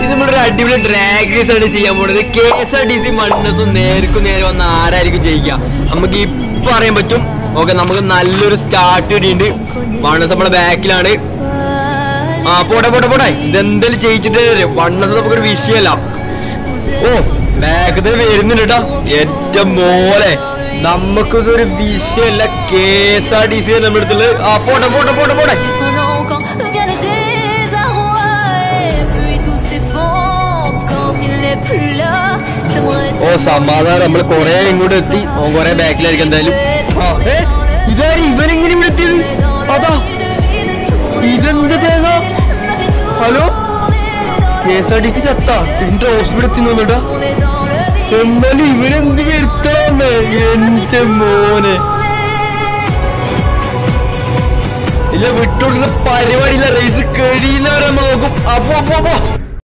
ഇത് നമ്മളൊരു അടിപൊളി ഡ്രാഗ് റേസ് ആണ് ചെയ്യാൻ പോകുന്നത് K S R T C മണ്ണസും നേർക്കും നേരെ വന്ന ആരായിരിക്കും ജയിക്കുക നമുക്ക് ഇപ്പൊ അറിയാൻ പറ്റും ഓക്കെ നമുക്ക് നല്ലൊരു സ്റ്റാർട്ട് കിട്ടിയിട്ടുണ്ട് മണ്ണസ് നമ്മളെ ബാക്കിലാണ് ആ പോട്ടെ പോട്ടെ പോട്ടെ ഇതെന്തായാലും ജയിച്ചിട്ട് വണ്ണസ് നമുക്കൊരു വിഷയമല്ല ഓ ബാക്കത്തിൽ വരുന്നുണ്ട് കേട്ടോ ഏറ്റവും മോലെ നമുക്കിതൊരു വിഷയമല്ല K S R T C നമ്മുടെ അടുത്തുള്ളത് ആ പോട്ടെ പോട്ടെ പോട്ടെ പോട്ടെ Pendant quand vient le désarroi Et puis tout s'effondre quand il n'est plus là J'aimerais ഓ സമാധാനം നമ്മൾ കൊറേ ഇങ്ങോട്ട് എത്തി ഓ കൊറേ ബാക്കിലായിരിക്കും എന്തായാലും ആ, ഏ, ഇതാര് ഇവനെങ്ങനെ ഇവിടെ എത്തിയത് അതാ ഇതെന്ത് തേങ്ങ hello K S R T C ചത്ത എന്റെ ഹോസ്പിറ്റൽ എത്തി നോന്നിട്ടാ എന്നാലും ഇവനെന്ത് വരുത്തണമെന്ന് എന്റെ മോനെ ഇല്ല വിട്ടുകൊടുക്കുന്ന പരിപാടിയില്ല റേസ് കഴിയുന്നവരെ നമ്മൾ നോക്കും അപ്പോ അപ്പോ അപ്പോ